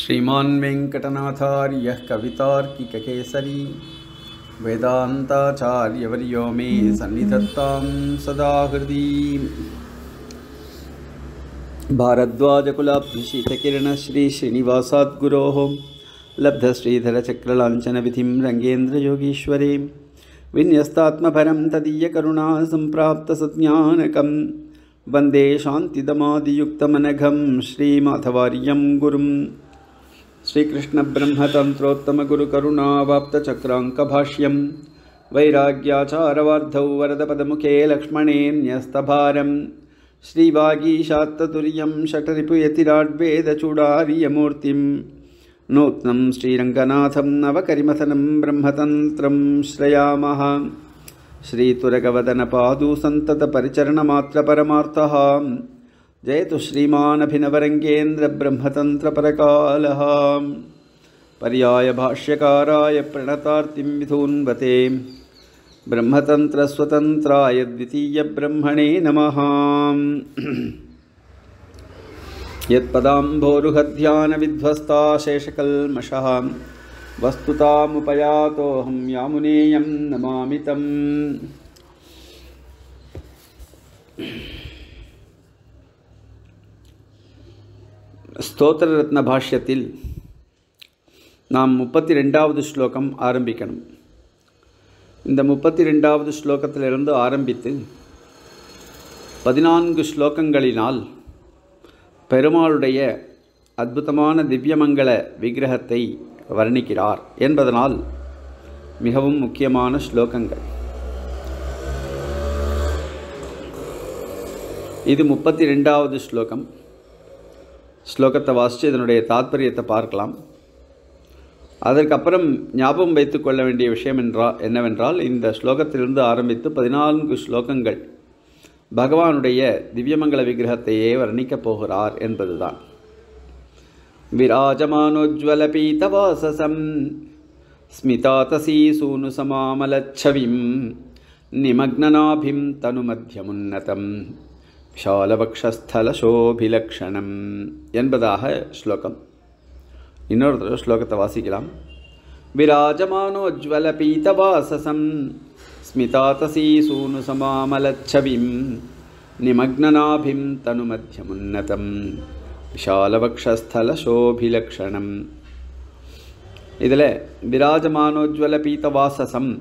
श्रीमान् वेङ्कटनाथार्यः कवितार्किककेसरी वेदान्ताचार्यवर्यो मे सन्निधत्तां सदा हृदि भारद्वाजकुलाभ्युषितकिरणश्रीश्रीनिवासाद्गुरोः लब्धश्रीधरचक्रलाञ्छनविधिं रङ्गेन्द्रयोगीश्वरे विन्यस्तात्मपरं तदीयकरुणा सम्प्राप्तसज्ञानकं वन्दे शान्तिदमादियुक्तमनघं श्रीमाधवार्यं गुरुं श्रीकृष्णब्रह्मतन्त्रोत्तमगुरुकरुणावाप्तचक्राङ्कभाष्यं वैराग्याचारवार्धौ वरदपदमुखे लक्ष्मणेऽन्यस्तभारं श्रीवागीशात्ततुर्यं षटरिपुयतिराड्वेदचूडार्यमूर्तिं नूत्नं श्रीरङ्गनाथं नवकरिमथनं ब्रह्मतन्त्रं श्रयामः श्रीतुरगवदनपादु सन्ततपरिचरणमात्रपरमार्थः जयतु श्रीमानभिनवरङ्गेन्द्रब्रह्मतन्त्रपरकालः पर्यायभाष्यकाराय प्रणतार्तिं विधून्वते ब्रह्मतन्त्रस्वतन्त्राय द्वितीयब्रह्मणे नमः यत्पदाम्भोरुहध्यानविध्वस्ताशेषकल्मषः वस्तुतामुपयातोऽहं यामुनेयं नमामि तम् ஸ்தோத்திர ரத்ன பாஷ்யத்தில் நாம் முப்பத்தி ரெண்டாவது ஸ்லோகம் ஆரம்பிக்கணும் இந்த முப்பத்தி ரெண்டாவது ஸ்லோகத்திலிருந்து ஆரம்பித்து பதினான்கு ஸ்லோகங்களினால் பெருமாளுடைய அற்புதமான திவ்யமங்கள விக்கிரகத்தை வர்ணிக்கிறார் என்பதனால் மிகவும் முக்கியமான ஸ்லோகங்கள் இது முப்பத்தி ரெண்டாவது ஸ்லோகம் ஸ்லோகத்தை வாசித்து இதனுடைய தாத்பரியத்தை பார்க்கலாம் அதற்கப்புறம் ஞாபகம் வைத்துக் கொள்ள வேண்டிய விஷயம் என்றால் என்னவென்றால் இந்த ஸ்லோகத்திலிருந்து ஆரம்பித்து பதினான்கு ஸ்லோகங்கள் பகவானுடைய திவ்யமங்கள விக்கிரகத்தையே வர்ணிக்கப் போகிறார் என்பதுதான் விராஜமானோஜ்வலபீதவாசசம் ஸ்மிதாதசீசூனுசமாமலच्छவிம் நிமக்னநாபிம் தனுமத்தியமுன்னதம் விஷாலபக்ஷஸ்தலசோபிலக்ஷணம் என்பதாக ஸ்லோகம் இன்னொரு தடவை ஸ்லோகத்தை வாசிக்கலாம் விராஜமானோஜ்வலபீதவாசசம் ஸ்மிதாதசீசூனுசமாமலच्छவிம் நிமக்னநாபிம் தனுமத்தியமுன்னதம் விஷாலபக்ஷஸ்தலசோபிலக்ஷணம் இதில் விராஜமானோஜ்வலபீதவாசசம்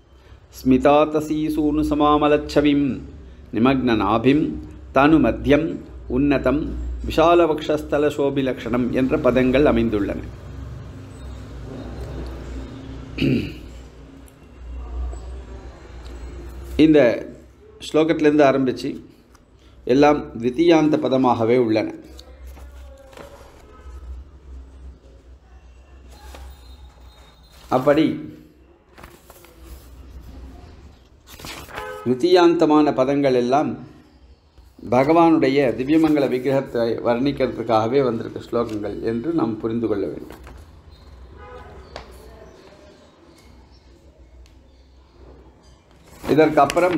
ஸ்மிதாதசீசூனுசமாமலच्छவிம் நிமக்னநாபிம் தனுமத்தியம் உன்னதம் விஷாலபக்ஷஸ்தல சோபிலக்ஷணம் என்ற பதங்கள் அமைந்துள்ளன இந்த ஸ்லோகத்திலிருந்து ஆரம்பித்து எல்லாம் தித்தியாந்த பதமாகவே உள்ளன அப்படி வித்தியாந்தமான பதங்கள் எல்லாம் பகவானுடைய திவ்யமங்கல விக்கிரகத்தை வர்ணிக்கிறதுக்காகவே வந்திருக்க ஸ்லோகங்கள் என்று நாம் புரிந்து கொள்ள வேண்டும் இதற்கு அப்புறம்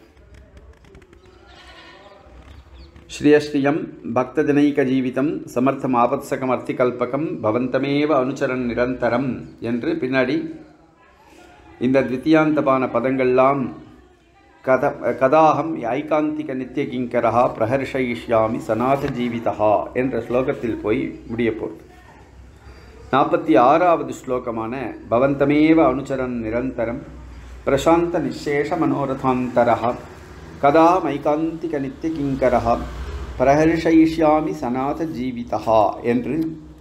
ஸ்ரீயஸ்ரீயம் பக்தஜனைக ஜீவிதம் சமர்த்தம் ஆபத்சகம் அர்த்திகல்பகம் பவந்தமேவ அனுச்சரன் நிரந்தரம் என்று பின்னாடி இந்த தித்தியாந்தமான பதங்கள்லாம் கத கதாகம் ஐகாந்திக நித்தியகிங்கரா பிரஹர்ஷயிஷ்யாமி சநாத ஜீவிதா என்ற ஸ்லோகத்தில் போய் முடிய போகுது நாற்பத்தி ஆறாவது ஸ்லோகமான பவந்தமேவ அனுச்சரன் நிரந்தரம் பிரசாந்த நிசேஷ மனோரதாந்தரா கதாம் ஐகாந்திக நித்தியகிங்கரா பிரஹர்ஷயிஷ்யாமி சநாத ஜீவிதா என்று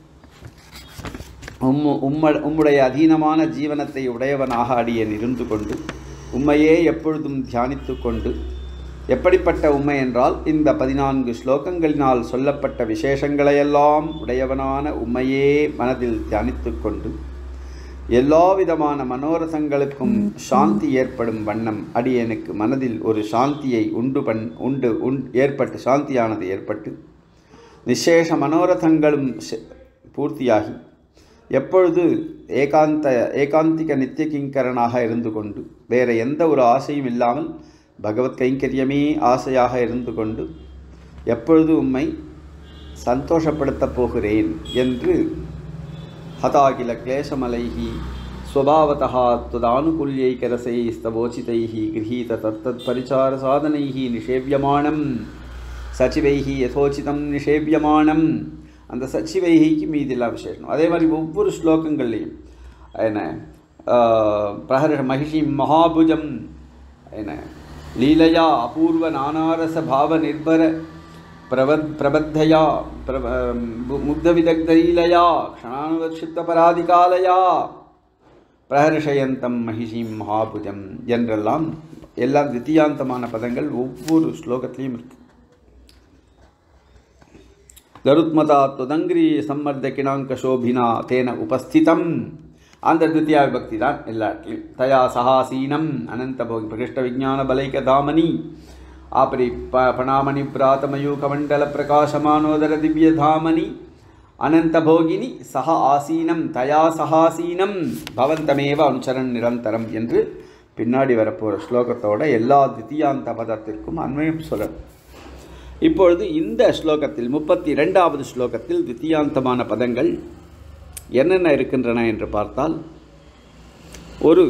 உம் உம்ம உம்முடைய அதீனமான ஜீவனத்தை உடையவனாக அடியேன் இருந்து கொண்டு உண்மையே எப்பொழுதும் தியானித்து கொண்டு எப்படிப்பட்ட உண்மை என்றால் இந்த பதினான்கு ஸ்லோகங்களினால் சொல்லப்பட்ட விசேஷங்களையெல்லாம் உடையவனான உண்மையே மனதில் தியானித்து கொண்டு எல்லா விதமான மனோரதங்களுக்கும் சாந்தி ஏற்படும் வண்ணம் அடியனுக்கு மனதில் ஒரு சாந்தியை உண்டு பண் உண்டு உண் ஏற்பட்டு சாந்தியானது ஏற்பட்டு நிசேஷ மனோரதங்களும் பூர்த்தியாகி எப்பொழுது ஏகாந்த ஏகாந்திக நித்திய கிங்கரனாக இருந்து கொண்டு வேறு எந்த ஒரு ஆசையும் இல்லாமல் பகவத் கைங்கரியமே ஆசையாக இருந்து கொண்டு எப்பொழுது உம்மை சந்தோஷப்படுத்தப் போகிறேன் என்று हता किल क्लेशमलैः स्वभावतः त्वदानुकूल्यैकरसैस्तवोचितैः गृहीत तत्तत्परिचारसाधनैः निषेव्यमाणं சச்சிவைஹி யதோச்சிதம் நிஷேவியமானம் அந்த சச்சிவைஹிக்கு மீதிலாம் விசேஷம் அதே மாதிரி ஒவ்வொரு ஸ்லோகங்கள்லையும் என்ன பிரஹர மகிஷி மகாபுஜம் என்ன லீலையா அபூர்வ நானாரச பாவ நிர்பர பிரபத் பிரபத்தயா பிரப முக்தவிதக்தலீலையா க்ஷணானுவர்ஷித்த பிரஹர்ஷயந்தம் மகிஷீம் மகாபுஜம் என்றெல்லாம் எல்லா தித்தியாந்தமான பதங்கள் ஒவ்வொரு ஸ்லோகத்திலையும் இருக்கு ಗರುತ್ಮತಾ ತ್ವದಂಗ್ರಿ ಸಮ್ಮರ್ದ ಕಿಣಾಂಕ ಶೋಭಿನಾ ತೇನ ಉಪಸ್ಥಿತಂ அந்த தித்தியா விபக்தி தான் எல்லாட்லையும் தயா சகாசீனம் அனந்த போகி பிரகிருஷ்ட விஜான பலைக தாமனி ஆபரி ப பணாமணி பிராத்தமயூ கமண்டல பிரகாசமானோதர திவ்ய தாமனி அனந்த போகினி சக ஆசீனம் தயா சகாசீனம் பவந்தமேவ அனுசரன் நிரந்தரம் என்று பின்னாடி வரப்போகிற ஸ்லோகத்தோட எல்லா தித்தியாந்த பதத்திற்கும் அன்வயம் சொல்லணும் இப்பொழுது இந்த ஸ்லோகத்தில் முப்பத்தி ரெண்டாவது ஸ்லோகத்தில் தித்தியாந்தமான பதங்கள் என்னென்ன இருக்கின்றன என்று பார்த்தால் ஒரு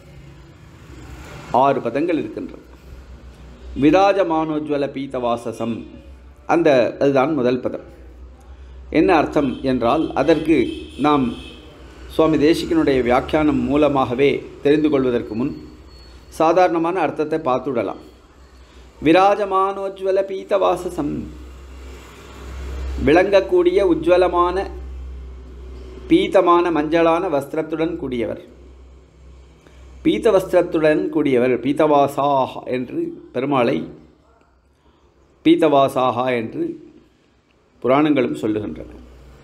ஆறு பதங்கள் இருக்கின்றன விராஜமானோஜ்வல பீத்தவாசசம் அந்த அதுதான் முதல் பதம் என்ன அர்த்தம் என்றால் அதற்கு நாம் சுவாமி தேசிகனுடைய வியாக்கியானம் மூலமாகவே தெரிந்து கொள்வதற்கு முன் சாதாரணமான அர்த்தத்தை பார்த்துவிடலாம் விராஜமானோஜ்வல பீத்தவாசசம் விளங்கக்கூடிய உஜ்வலமான பீத்தமான மஞ்சளான வஸ்திரத்துடன் கூடியவர் பீத்த வஸ்திரத்துடன் கூடியவர் பீத்தவாசாக என்று பெருமாளை பீத்தவாசாகா என்று புராணங்களும் சொல்லுகின்றன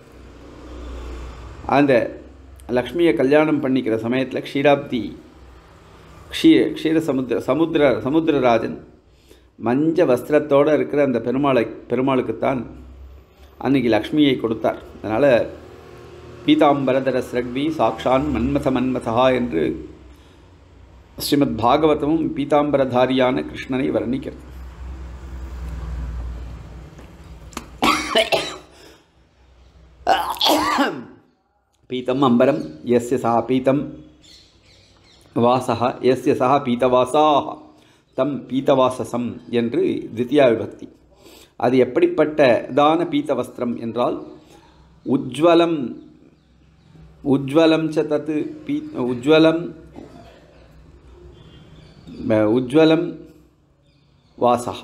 அந்த லக்ஷ்மியை கல்யாணம் பண்ணிக்கிற சமயத்தில் க்ஷீராப்தி க்ஷீ க்ஷீர சமுத்திர சமுத்திர சமுத்திரராஜன் மஞ்ச வஸ்திரத்தோடு இருக்கிற அந்த பெருமாளை பெருமாளுக்குத்தான் அன்னைக்கு லக்ஷ்மியை கொடுத்தார் அதனால் பீதாம்பரதர ஸ்ரக்வி சாக்ஷான் மன்மத மன்மதா என்று ஸ்ரீமத் பாகவதமும் பீதாம்பரதாரியான கிருஷ்ணனை வர்ணிக்கிறது பீதம் அம்பரம் எஸ்ய சா பீதம் வாசக எஸ்ய சா பீதவாசாக தம் பீத்தவாசசம் என்று தித்தியா விபக்தி அது எப்படிப்பட்டதான பீத்த வஸ்திரம் என்றால் உஜ்வலம் உஜ்வலம் ச தத்து பீ உஜ்வலம் உஜ்வலம் வாசக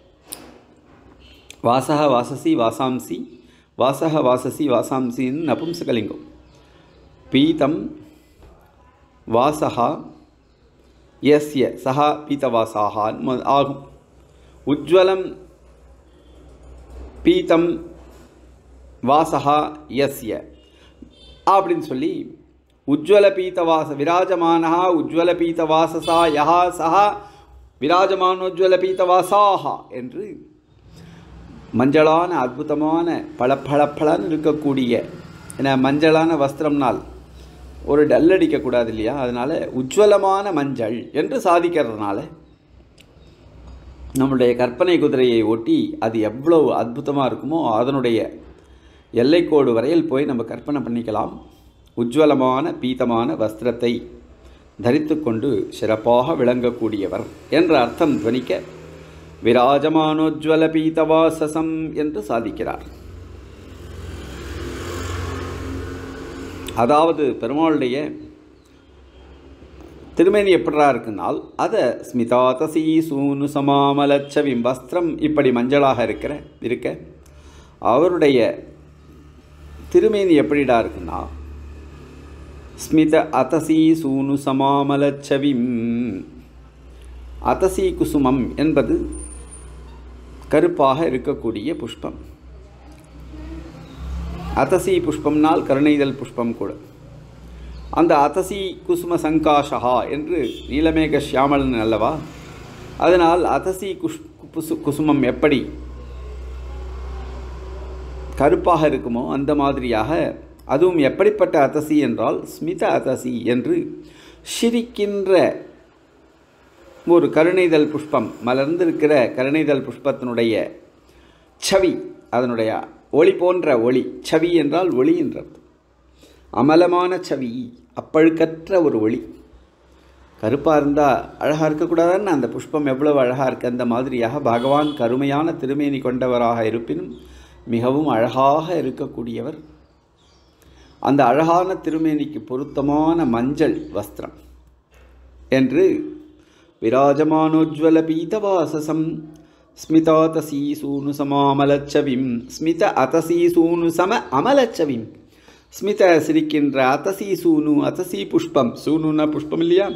வாசக வாசசி வாசாம்சி வாசக வாசசி வாசாம்சின்னு நபும்சகலிங்கம் பீதம் வாசக எஸ்ய சஹா பீத்தவாசாக ஆகும் உஜ்வலம் பீத்தம் வாசகா எஸ்ய அப்படின்னு சொல்லி உஜ்வல பீத்தவாச விராஜமானஹா உஜ்வல பீத்தவாசசா யஹா சஹா விராஜமானோஜ்வல பீத்தவாசாஹா என்று மஞ்சளான அற்புதமான பளபளபளன்னு இருக்கக்கூடிய ஏன்னா மஞ்சளான வஸ்திரம்னால் ஒரு டல் அடிக்கக்கூடாது இல்லையா அதனால் உஜ்வலமான மஞ்சள் என்று சாதிக்கிறதுனால நம்முடைய கற்பனை குதிரையை ஒட்டி அது எவ்வளோ அற்புதமாக இருக்குமோ அதனுடைய எல்லைக்கோடு வரையில் போய் நம்ம கற்பனை பண்ணிக்கலாம் உஜ்வலமான பீதமான வஸ்திரத்தை தரித்து கொண்டு சிறப்பாக விளங்கக்கூடியவர் என்ற அர்த்தம் துவனிக்க விராஜமானோஜ்வல பீதவாசசம் என்று சாதிக்கிறார் அதாவது பெருமாளுடைய திருமேனி எப்படா இருக்குன்னால் அதை ஸ்மிதாதசி சூனு சமாமலச்சவிம் வஸ்திரம் இப்படி மஞ்சளாக இருக்கிற இருக்க அவருடைய திருமேனி எப்படிடா இருக்குன்னா ஸ்மித அதசி சூனு சமாமலச்சவிம் அதசி குசுமம் என்பது கருப்பாக இருக்கக்கூடிய புஷ்பம் அதசி புஷ்பம்னால் கருணைதல் புஷ்பம் கூட அந்த அதசி குசும சங்காஷா என்று நீலமேக சியாமலன் அல்லவா அதனால் அதசி குஷ் குசு குசுமம் எப்படி கருப்பாக இருக்குமோ அந்த மாதிரியாக அதுவும் எப்படிப்பட்ட அதசி என்றால் ஸ்மித அதசி என்று சிரிக்கின்ற ஒரு கருணைதல் புஷ்பம் மலர்ந்திருக்கிற கருணைதல் புஷ்பத்தினுடைய சவி அதனுடைய ஒளி போன்ற ஒளி சவி என்றால் ஒளி என்ற அர்த்தம் அமலமான சவி அப்பழுக்கற்ற ஒரு ஒளி கருப்பாக இருந்தால் அழகாக இருக்கக்கூடாதுன்னு அந்த புஷ்பம் எவ்வளவு அழகாக இருக்கு அந்த மாதிரியாக பகவான் கருமையான திருமேனி கொண்டவராக இருப்பினும் மிகவும் அழகாக இருக்கக்கூடியவர் அந்த அழகான திருமேனிக்கு பொருத்தமான மஞ்சள் வஸ்திரம் என்று விராஜமானோஜ்வல பீதவாசசம் ஸ்மிதாதசி சூனு சமாமலச்சவிம் ஸ்மித அதசி சூனு சம அமலச்சவிம் ஸ்மித சிரிக்கின்ற அதசி சூனு அதசி புஷ்பம் சூனுன்னா புஷ்பம் இல்லையா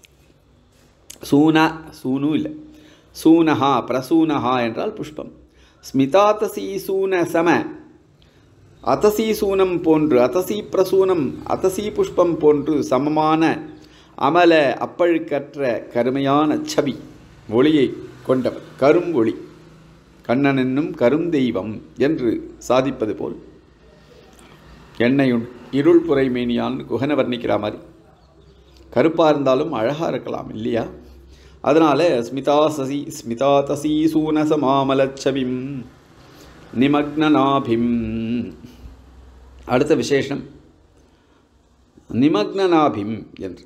சூன சூனு இல்லை சூனஹா பிரசூனஹா என்றால் புஷ்பம் ஸ்மிதாதசி சூன சம அதசி சூனம் போன்று அதசி பிரசூனம் அதசி புஷ்பம் போன்று சமமான அமல அப்பழுக்கற்ற கருமையான சவி ஒளியை கொண்டவர் கரும் ஒளி கண்ணன் என்னும் கரும் தெய்வம் என்று சாதிப்பது போல் எண்ணெயுள் இருள் புரைமேனியான்னு குகனை வர்ணிக்கிற மாதிரி கருப்பாக இருந்தாலும் அழகாக இருக்கலாம் இல்லையா அதனால் ஸ்மிதாசசி ஸ்மிதாதசி சூனசமாமலச்சவிம் நிமக்னநாபிம் அடுத்த விசேஷம் நிமக்னநாபிம் என்று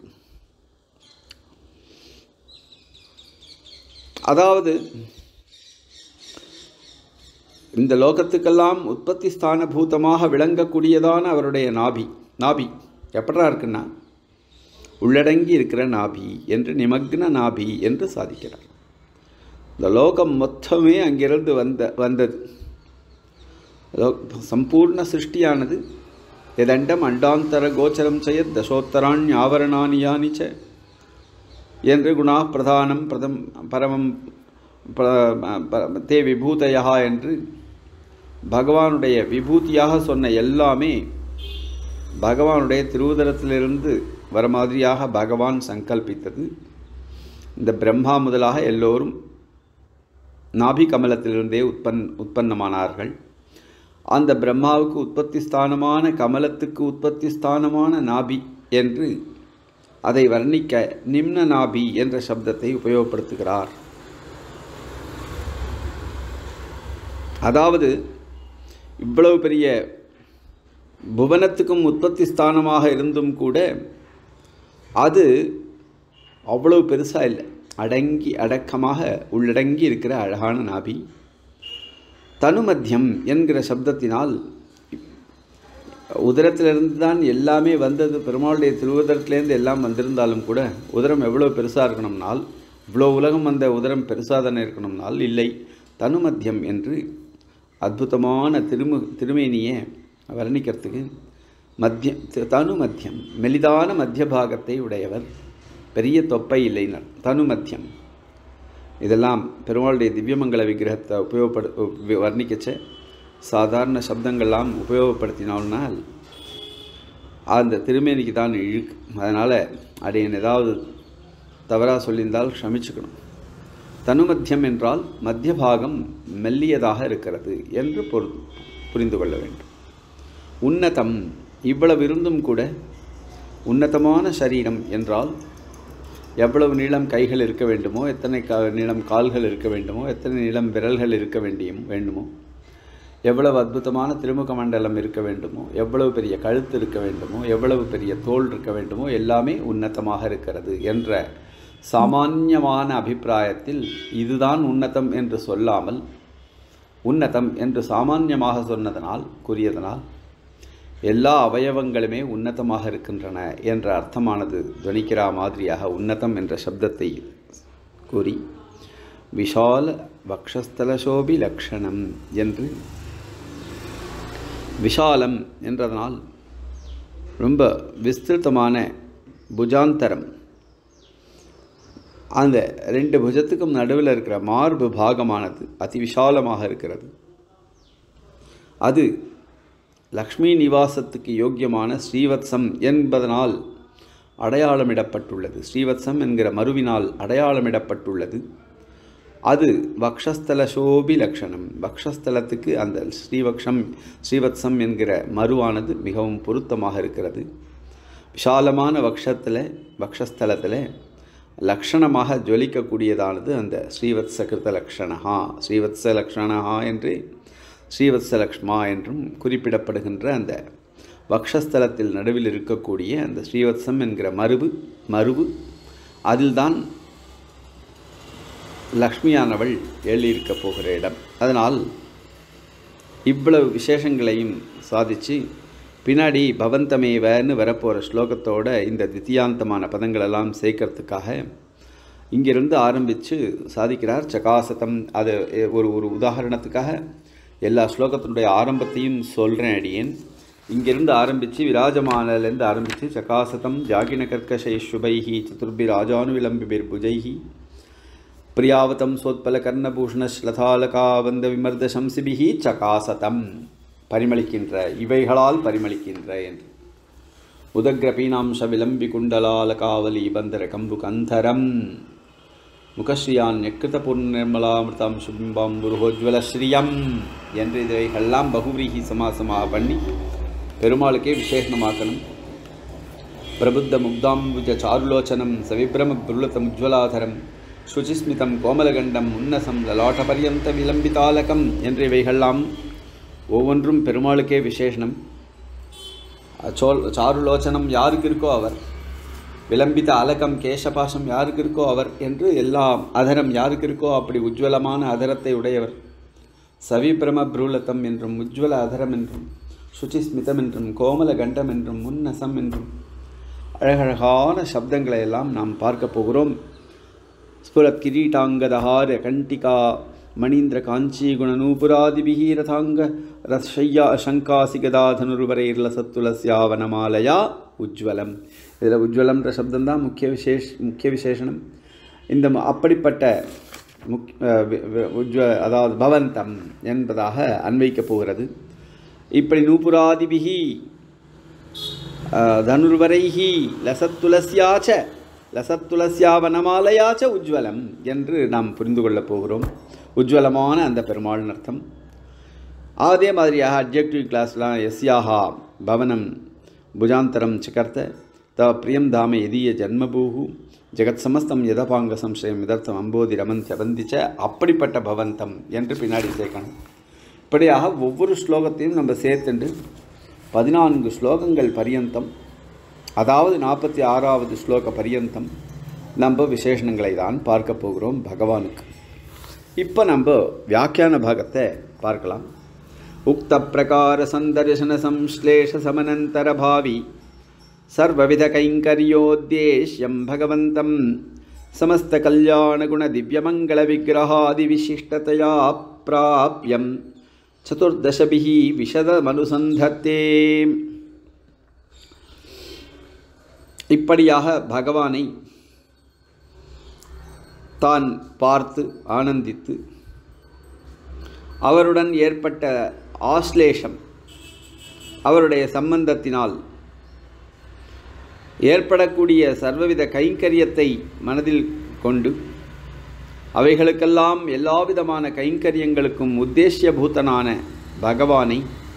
அதாவது இந்த லோகத்துக்கெல்லாம் உற்பத்தி ஸ்தான பூதமாக விளங்கக்கூடியதான அவருடைய நாபி நாபி எப்படா இருக்குன்னா உள்ளடங்கி இருக்கிற நாபி என்று நிமக்ன நாபி என்று சாதிக்கிறார் இந்த லோகம் மொத்தமே அங்கிருந்து வந்த வந்தது லோ- சம்பூர்ண சிருஷ்டியானது எதண்டம் அண்டாந்தர கோச்சரம் செய்ய தசோத்தராண் ஆவரணானி யானி ச என்று குணா பிரதானம் பிரதம் பரமம் ப- ப- தே விபூதயா என்று பகவானுடைய விபூதியாக சொன்ன எல்லாமே பகவானுடைய திருவுதரத்திலிருந்து வர மாதிரியாக பகவான் சங்கல்பித்தது இந்த பிரம்மா முதலாக எல்லோரும் நாபி கமலத்திலிருந்தே உற்பன் உற்பன்னமானார்கள் அந்த பிரம்மாவுக்கு உற்பத்தி ஸ்தானமான கமலத்துக்கு உற்பத்தி ஸ்தானமான நாபி என்று அதை வர்ணிக்க நிம்ன நாபி என்ற சப்தத்தை உபயோகப்படுத்துகிறார் அதாவது இவ்வளவு பெரிய புவனத்துக்கும் உற்பத்தி ஸ்தானமாக இருந்தும் கூட அது அவ்வளவு பெருசாக இல்லை அடங்கி அடக்கமாக உள்ளடங்கி இருக்கிற அழகான நாபி தனுமத்தியம் என்கிற சப்தத்தினால் உதரத்திலிருந்து தான் எல்லாமே வந்தது பெருமாளுடைய திருவுதரத்திலேருந்து எல்லாம் வந்திருந்தாலும் கூட உதரம் எவ்வளோ பெருசாக இருக்கணும்னால் இவ்வளோ உலகம் வந்த உதரம் பெருசாக தானே இருக்கணும்னால் இல்லை தனுமத்தியம் என்று அற்புதமான திருமு திருமேனியை வர்ணிக்கிறதுக்கு மத்திய தி- தனு மத்தியம் மெலிதான மத்திய பாகத்தை உடையவர் பெரிய தொப்பை இல்லைனர் தனு மத்தியம் இதெல்லாம் பெருமாளுடைய திவ்யமங்கல விக்கிரகத்தை உபயோகப்படு உ- வர்ணிக்கச்ச சாதாரண சப்தங்கள்லாம் உபயோகப்படுத்தினால்னால் அந்த திருமேனிக்கு தான் இழுக்கு அதனால் அடையன் ஏதாவது தவறாக சொல்லியிருந்தால் க்ஷமிச்சுக்கணும் தனுமத்தியம் என்றால் மத்திய பாகம் மெல்லியதாக இருக்கிறது என்று பொரு புரிந்து கொள்ள வேண்டும் உன்னதம் இவ்வளவு இருந்தும் கூட உன்னதமான சரீரம் என்றால் எவ்வளவு நீளம் கைகள் இருக்க வேண்டுமோ எத்தனை கா நீளம் கால்கள் இருக்க வேண்டுமோ எத்தனை நீளம் விரல்கள் இருக்க வேண்டியும் வேண்டுமோ எவ்வளவு அற்புதமான திருமுக மண்டலம் இருக்க வேண்டுமோ எவ்வளவு பெரிய கழுத்து இருக்க வேண்டுமோ எவ்வளவு பெரிய தோல் இருக்க வேண்டுமோ எல்லாமே உன்னதமாக இருக்கிறது என்ற சாமான்யமான அபிப்பிராயத்தில் இதுதான் உன்னதம் என்று சொல்லாமல் உன்னதம் என்று சாமான்யமாக சொன்னதனால் கூறியதனால் எல்லா அவயவங்களுமே உன்னதமாக இருக்கின்றன என்ற அர்த்தமானது துவனிக்கிறா மாதிரியாக உன்னதம் என்ற சப்தத்தை கூறி விஷால வக்ஷஸ்தலசோபி லக்ஷணம் என்று விஷாலம் என்றதனால் ரொம்ப விஸ்திருத்தமான புஜாந்தரம் அந்த ரெண்டு புஜத்துக்கும் நடுவில் இருக்கிற மார்பு பாகமானது அதி விஷாலமாக இருக்கிறது அது லக்ஷ்மி நிவாசத்துக்கு யோக்கியமான ஸ்ரீவத்சம் என்பதனால் அடையாளமிடப்பட்டுள்ளது ஸ்ரீவத்சம் என்கிற மருவினால் அடையாளமிடப்பட்டுள்ளது அது வக்ஷஸ்தல சோபி லக்ஷணம் வக்ஷஸ்தலத்துக்கு அந்த ஸ்ரீவக்ஷம் ஸ்ரீவத்சம் என்கிற மருவானது மிகவும் பொருத்தமாக இருக்கிறது விஷாலமான வக்ஷத்தில் வக்ஷஸ்தலத்தில் லக்ஷணமாக ஜொலிக்கக்கூடியதானது அந்த ஸ்ரீவத்ச கிருத லக்ஷணா ஸ்ரீவத்ச லக்ஷணா என்று ஸ்ரீவத்ச லக்ஷ்மா என்றும் குறிப்பிடப்படுகின்ற அந்த வக்ஷஸ்தலத்தில் நடுவில் இருக்கக்கூடிய அந்த ஸ்ரீவத்சம் என்கிற மருவு மருவு அதில்தான் லக்ஷ்மியானவள் எழுதியிருக்க போகிற இடம் அதனால் இவ்வளவு விசேஷங்களையும் சாதித்து பின்னாடி பவந்தமேவன்னு வரப்போகிற ஸ்லோகத்தோட இந்த தித்தியாந்தமான பதங்களெல்லாம் சேர்க்கறதுக்காக இங்கிருந்து ஆரம்பித்து சாதிக்கிறார் சகாசதம் அது ஒரு ஒரு உதாரணத்துக்காக எல்லா ஸ்லோகத்தினுடைய ஆரம்பத்தையும் சொல்கிறேன் அடியேன் இங்கிருந்து ஆரம்பித்து விராஜமானலேருந்து ஆரம்பித்து சகாசதம் ஜாகின கர்க்கஷை சுபைஹி சதுர்பி ராஜானுவிலம்பிபிர் புஜைஹி பிரியாவதம் சோத்பல கர்ணபூஷண ஸ்லதாலகாவந்த விமர்த சம்சிபிஹி சகாசதம் பரிமளிக்கின்ற இவைகளால் பரிமளிக்கின்ற என்று உதக்ரபீனாம்ச விளம்பி குண்டலாலகாவலி பந்தர கம்பு கந்தரம் முகஸ்ரீயான் எக்கிருத பூர்ணிர்மலாமிருதாம் சுபிம்பாம் புருகோஜ்வல ஸ்ரீயம் என்று இவைகள்லாம் பகுவிரீகி சமாசமாக பண்ணி பெருமாளுக்கே விசேஷமாக்கணும் பிரபுத்த முக்தாம்புஜ சாருலோச்சனம் சவிப்ரம புருளதம் உஜ்வலாதரம் சுச்சிஸ்மிதம் கோமலகண்டம் உன்னசம் லலாட்டபரியந்த விளம்பிதாலகம் என்ற இவைகள்லாம் ஒவ்வொன்றும் பெருமாளுக்கே விசேஷனம் சோல் சாருலோச்சனம் யாருக்கு இருக்கோ அவர் விளம்பித அலகம் கேசபாசம் யாருக்கு இருக்கோ அவர் என்று எல்லாம் அதரம் யாருக்கு இருக்கோ அப்படி உஜ்வலமான அதரத்தை உடையவர் சவிபிரம புரூலதம் என்றும் உஜ்வல அதரம் என்றும் சுச்சிஸ்மிதம் என்றும் கோமல கண்டம் என்றும் முன்னசம் என்றும் அழகழகான சப்தங்களை எல்லாம் நாம் பார்க்க போகிறோம் ஸ்புரத் கிரீட்டாங்கதஹார கண்டிகா மணீந்திர காஞ்சி குணநூபுராதிபிஹி ரதாங்க ரஷய்யா சங்காசி கதாதனுர்வரைர்லசத்துலஸ்யாவனமாலயா உஜ்வலம் இதில் உஜ்வலம்ன்ற சப்தம் தான் முக்கிய விசேஷ் முக்கிய விசேஷனம் இந்த ம- அப்படிப்பட்ட முக் அஹ் வி- வி- உஜ்வ அதாவது பவந்தம் என்பதாக அன்வைக்கப் போகிறது இப்படி நூபுராதிபிகி தனுர்வரைஹி லசத்துலஸ்யாச்ச லசத்துலஸ்யா வனமாலயாச்ச உஜ்வலம் என்று நாம் புரிந்து கொள்ளப் போகிறோம் உஜ்வலமான அந்த பெருமாள் அர்த்தம் அதே மாதிரியாக அப்ஜெக்டிவ் கிளாஸ்லாம் எஸ்யாஹா பவனம் புஜாந்தரம் சிகர்த்த தவ பிரியம் தாம எதிய ஜன்மபூஹு ஜெகத் சமஸ்தம் யதபாங்க சம்சயம் இதர்த்தம் அம்போதி ரமன் சபந்திச்ச அப்படிப்பட்ட பவந்தம் என்று பின்னாடி சேர்க்கணும் இப்படியாக ஒவ்வொரு ஸ்லோகத்தையும் நம்ம சேர்த்துண்டு பதினான்கு ஸ்லோகங்கள் பரியந்தம் அதாவது நாற்பத்தி ஆறாவது ஸ்லோக பரியந்தம் நம்ம விசேஷணங்களை தான் பார்க்க போகிறோம் பகவானுக்கு இப்போ நம்ம வியாக்கியான பாகத்தை பார்க்கலாம் உக்த பிரகார சந்தர்சன சம்ஸ்லேஷ சமனந்தர பாவி சர்வவித கைங்கரியோத்தேஷ்யம் பகவந்தம் சமஸ்த கல்யாண குண திவ்யமங்கள விக்கிரகாதி விசிஷ்டதையா பிராப்யம் சதுர்தசபிஹி விஷதமனுசந்தத்தே இப்படியாக பகவானை தான் பார்த்து ஆனந்தித்து அவருடன் ஏற்பட்ட ஆஸ்லேஷம் அவருடைய சம்பந்தத்தினால் ஏற்படக்கூடிய சர்வவித கைங்கரியத்தை மனதில் கொண்டு அவைகளுக்கெல்லாம் எல்லாவிதமான கைங்கரியங்களுக்கும் உத்தேசியபூதனான பகவானை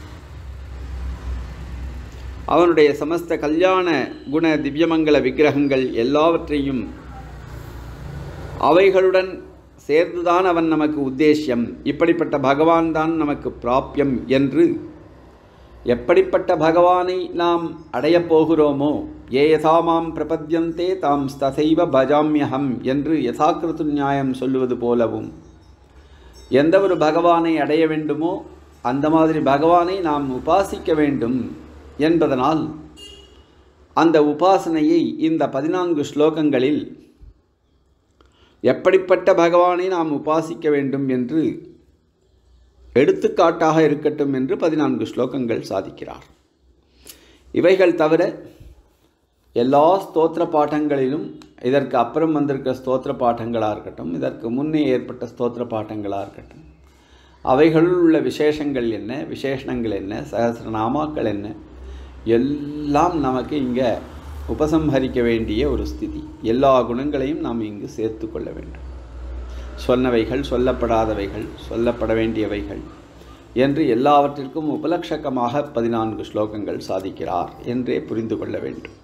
அவனுடைய சமஸ்த கல்யாண குண திவ்யமங்கல விக்கிரகங்கள் எல்லாவற்றையும் அவைகளுடன் சேர்ந்துதான் அவன் நமக்கு உத்தேசியம் இப்படிப்பட்ட பகவான் தான் நமக்கு பிராப்பியம் என்று எப்படிப்பட்ட பகவானை நாம் அடையப் போகிறோமோ ஏ யதாமாம் பிரபத்யந்தே தாம் தசைவ பஜாமியகம் என்று யதாக்கிருத்து நியாயம் சொல்லுவது போலவும் எந்த ஒரு பகவானை அடைய வேண்டுமோ அந்த மாதிரி பகவானை நாம் உபாசிக்க வேண்டும் என்பதனால் அந்த உபாசனையை இந்த பதினான்கு ஸ்லோகங்களில் எப்படிப்பட்ட பகவானை நாம் உபாசிக்க வேண்டும் என்று எடுத்துக்காட்டாக இருக்கட்டும் என்று பதினான்கு ஸ்லோகங்கள் சாதிக்கிறார் இவைகள் தவிர எல்லா ஸ்தோத்திர பாட்டங்களிலும் இதற்கு அப்புறம் வந்திருக்க ஸ்தோத்திர பாட்டங்களாக இருக்கட்டும் இதற்கு முன்னே ஏற்பட்ட ஸ்தோத்திர பாட்டங்களாக இருக்கட்டும் அவைகளுள் உள்ள விசேஷங்கள் என்ன விசேஷணங்கள் என்ன சகசிரநாமாக்கள் என்ன எல்லாம் நமக்கு இங்கே உபசம்ஹரிக்க வேண்டிய ஒரு ஸ்திதி எல்லா குணங்களையும் நாம் இங்கு சேர்த்து கொள்ள வேண்டும் சொன்னவைகள் சொல்லப்படாதவைகள் சொல்லப்பட வேண்டியவைகள் என்று எல்லாவற்றிற்கும் உபலட்சக்கமாக பதினான்கு ஸ்லோகங்கள் சாதிக்கிறார் என்றே புரிந்து கொள்ள வேண்டும்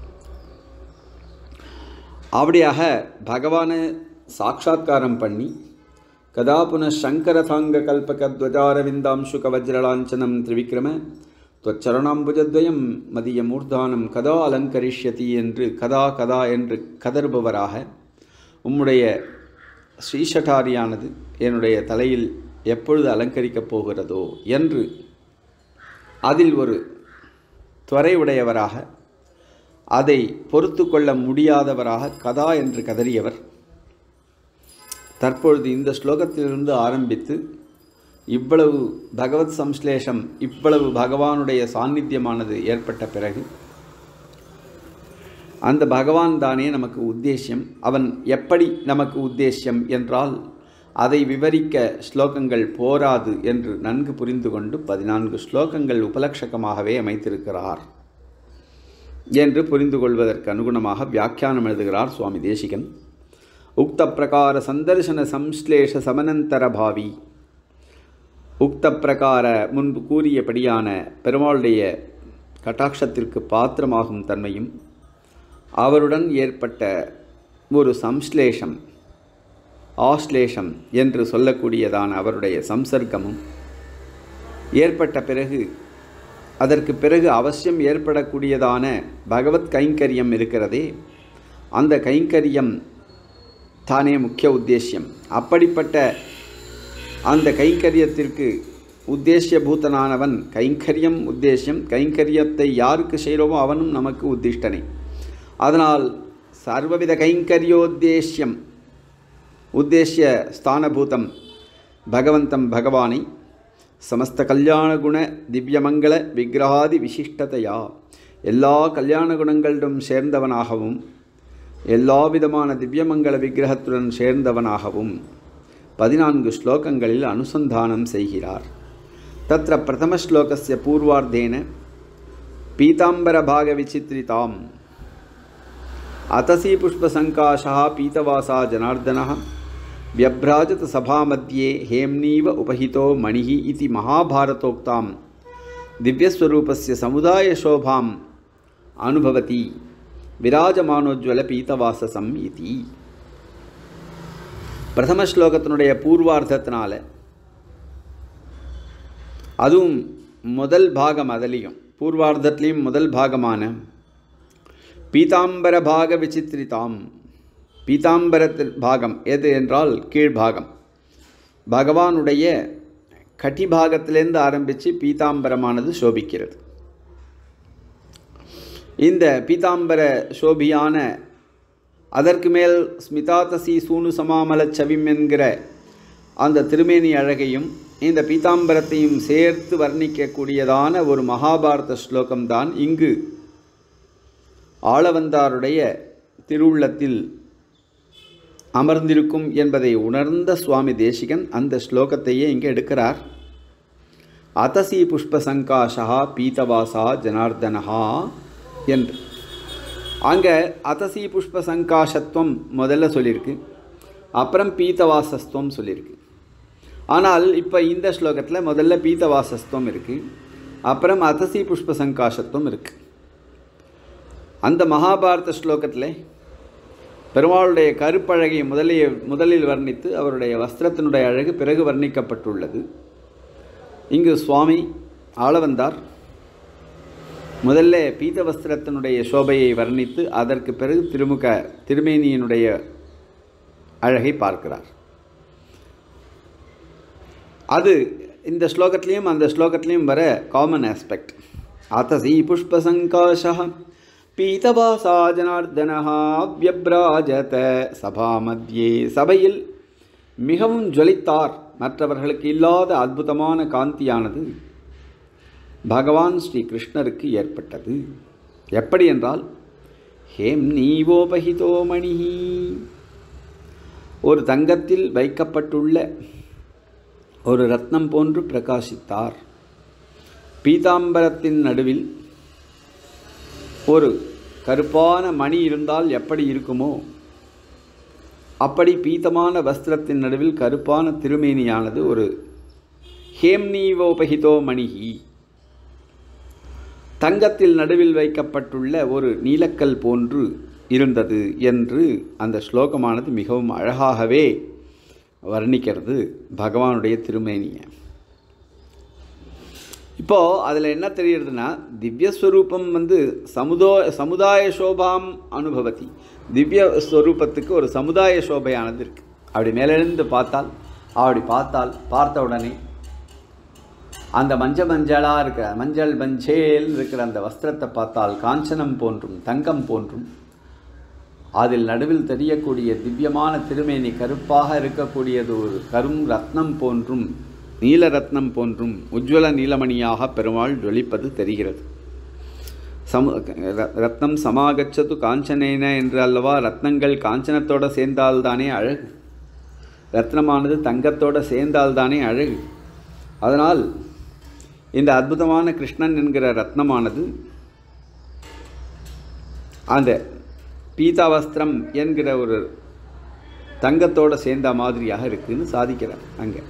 அப்படியாக பகவானை சாட்சாத்காரம் பண்ணி கதா புனಃ சங்கரதாங்க கல்பக துவஜாரவிந்தாம்சு கவஜ்ரலாஞ்சனம் திரிவிக்ரம துவச்சரணாம்புஜத்வயம் மதிய மூர்தானம் கதா அலங்கரிஷ்யதி என்று கதா கதா என்று கதறுபவராக உம்முடைய ஸ்ரீஷட்டாரியானது என்னுடைய தலையில் எப்பொழுது அலங்கரிக்கப் போகிறதோ என்று அதில் ஒரு துறை உடையவராக அதை பொறுத்து கொள்ள முடியாதவராக கதா என்று கதறியவர் தற்பொழுது இந்த ஸ்லோகத்திலிருந்து ஆரம்பித்து இவ்வளவு பகவத் சம்ஸ்லேஷம் இவ்வளவு பகவானுடைய சாநித்தியமானது ஏற்பட்ட பிறகு அந்த பகவான் தானே நமக்கு உத்தேசியம் அவன் எப்படி நமக்கு உத்தேசியம் என்றால் அதை விவரிக்க ஸ்லோகங்கள் போராது என்று நன்கு புரிந்து கொண்டு பதினான்கு ஸ்லோகங்கள் உபலட்சகமாகவே அமைத்திருக்கிறார் என்று புரிந்து கொள்வதற்கு அனுகுணமாக வியாக்கியானம் எழுதுகிறார் சுவாமி தேசிகன் உக்த பிரகார சந்தர்சன சம்ஸ்லேஷ சமனந்தர பாவி உக்த பிரகார முன்பு கூறியபடியான பெருமாளுடைய கட்டாட்சத்திற்கு பாத்திரமாகும் தன்மையும் அவருடன் ஏற்பட்ட ஒரு சம்ஸ்லேஷம் ஆஸ்லேஷம் என்று சொல்லக்கூடியதான அவருடைய சம்சர்க்கமும் ஏற்பட்ட பிறகு அதற்கு பிறகு அவசியம் ஏற்படக்கூடியதான பகவத் கைங்கரியம் இருக்கிறதே அந்த கைங்கரியம் தானே முக்கிய உத்தேசியம் அப்படிப்பட்ட அந்த கைங்கரியத்திற்கு உத்தேசியபூதனானவன் கைங்கரியம் உத்தேசியம் கைங்கரியத்தை யாருக்கு செய்கிறோமோ அவனும் நமக்கு உத்திஷ்டனே அதனால் சர்வவித கைங்கரியோத்தேசியம் உத்தேசிய ஸ்தானபூதம் பகவந்தம் பகவானை சமஸ்த கல்யாண குண திவ்யமங்கள விக்கிரகாதி விசிஷ்டதையா எல்லா கல்யாண குணங்களிடம் சேர்ந்தவனாகவும் எல்லா விதமான திவ்யமங்கள விக்கிரகத்துடன் சேர்ந்தவனாகவும் பதினான்கு ஸ்லோகங்களில் அனுசந்தானம் செய்கிறார் தத்திர பிரதம ஸ்லோகஸ்ய பூர்வார்த்தேன பீதாம்பரபாக விசித்ரிதாம் अतसी पुष्पसङ्काशः पीतवासा जनार्दनः व्यभ्राजत सभामध्ये हेम्नीव उपहितो मणिः इति महाभारतोक्तां दिव्यस्वरूपस्य समुदायशोभाम् अनुभवति விராஜமானோஜ்வல இதி பிரதம ஸ்லோகத்தினுடைய பூர்வார்த்தத்தினால அதுவும் முதல் பாகம் அதிலையும் பூர்வார்த்தத்துலேயும் முதல் பாகமான பீதாம்பர பாக விசித்திரிதாம் பீதாம்பரத்தில் பாகம் எது என்றால் கீழ்பாகம் பகவானுடைய கட்டிபாகத்திலேருந்து ஆரம்பித்து பீதாம்பரமானது சோபிக்கிறது இந்த பீதாம்பர சோபியான அதற்கு மேல் ஸ்மிதாதசி சூனு சமாமல சவிம் என்கிற அந்த திருமேனி அழகையும் இந்த பீதாம்பரத்தையும் சேர்த்து வர்ணிக்கக்கூடியதான ஒரு மகாபாரத ஸ்லோகம்தான் இங்கு ஆளவந்தாருடைய திருவுள்ளத்தில் அமர்ந்திருக்கும் என்பதை உணர்ந்த சுவாமி தேசிகன் அந்த ஸ்லோகத்தையே இங்கே எடுக்கிறார் அதசி புஷ்பசங்காஷா பீதவாசா ஜனார்தனஹா என்று அங்கே அதசி புஷ்பசங்காஷத்துவம் முதல்ல சொல்லியிருக்கு அப்புறம் பீத்தவாசஸ்துவம் சொல்லியிருக்கு ஆனால் இப்போ இந்த ஸ்லோகத்தில் முதல்ல பீத்தவாசஸ்துவம் இருக்குது அப்புறம் அதசி புஷ்பசங்காஷத்துவம் இருக்குது அந்த மகாபாரத ஸ்லோகத்தில் பெருமாளுடைய கருப்பழகை முதலிய முதலில் வர்ணித்து அவருடைய வஸ்திரத்தினுடைய அழகு பிறகு வர்ணிக்கப்பட்டுள்ளது இங்கு சுவாமி ஆளவந்தார் முதல்ல பீத வஸ்திரத்தினுடைய சோபையை வர்ணித்து அதற்கு பிறகு திருமுக திருமேனியினுடைய அழகை பார்க்கிறார் அது இந்த ஸ்லோகத்திலையும் அந்த ஸ்லோகத்திலையும் வர காமன் ஆஸ்பெக்ட் அத்தசி புஷ்பசங்காஷா பீதவாசா ஜனார்தனஹா வியப்ராஜத சபா மத்தியே சபையில் மிகவும் ஜொலித்தார் மற்றவர்களுக்கு இல்லாத அற்புதமான காந்தியானது பகவான் ஸ்ரீ கிருஷ்ணருக்கு ஏற்பட்டது எப்படி என்றால் ஹேம் நீவோபகிதோ மணி ஒரு தங்கத்தில் வைக்கப்பட்டுள்ள ஒரு ரத்னம் போன்று பிரகாசித்தார் பீதாம்பரத்தின் நடுவில் ஒரு கருப்பான மணி இருந்தால் எப்படி இருக்குமோ அப்படி பீத்தமான வஸ்திரத்தின் நடுவில் கருப்பான திருமேனியானது ஒரு ஹேம்னீவோபகிதோ மணிகி தங்கத்தில் நடுவில் வைக்கப்பட்டுள்ள ஒரு நீலக்கல் போன்று இருந்தது என்று அந்த ஸ்லோகமானது மிகவும் அழகாகவே வர்ணிக்கிறது பகவானுடைய திருமேனியை இப்போது அதில் என்ன தெரியுறதுன்னா திவ்யஸ்வரூபம் வந்து சமுதோ சமுதாய சோபாம் அனுபவத்தி திவ்ய ஸ்வரூபத்துக்கு ஒரு சமுதாய சோபையானது இருக்குது அப்படி மேலிருந்து பார்த்தால் அப்படி பார்த்தால் பார்த்த உடனே அந்த மஞ்ச மஞ்சளாக இருக்கிற மஞ்சள் மஞ்சேல் இருக்கிற அந்த வஸ்திரத்தை பார்த்தால் காஞ்சனம் போன்றும் தங்கம் போன்றும் அதில் நடுவில் தெரியக்கூடிய திவ்யமான திருமேனி கருப்பாக இருக்கக்கூடியது ஒரு கரும் ரத்னம் போன்றும் நீல ரத்னம் போன்றும் உஜ்வல நீலமணியாக பெருமாள் ஜொலிப்பது தெரிகிறது சமு ர- ரத்னம் சமாகச்சது காஞ்சனேன என்று அல்லவா ரத்னங்கள் காஞ்சனத்தோட சேர்ந்தால்தானே அழகு ரத்னமானது தங்கத்தோட சேர்ந்தால்தானே அழகு அதனால் இந்த அற்புதமான கிருஷ்ணன் என்கிற ரத்னமானது அந்த பீதாவஸ்திரம் என்கிற ஒரு தங்கத்தோட சேர்ந்த மாதிரியாக இருக்குன்னு சாதிக்கிறார் அங்கே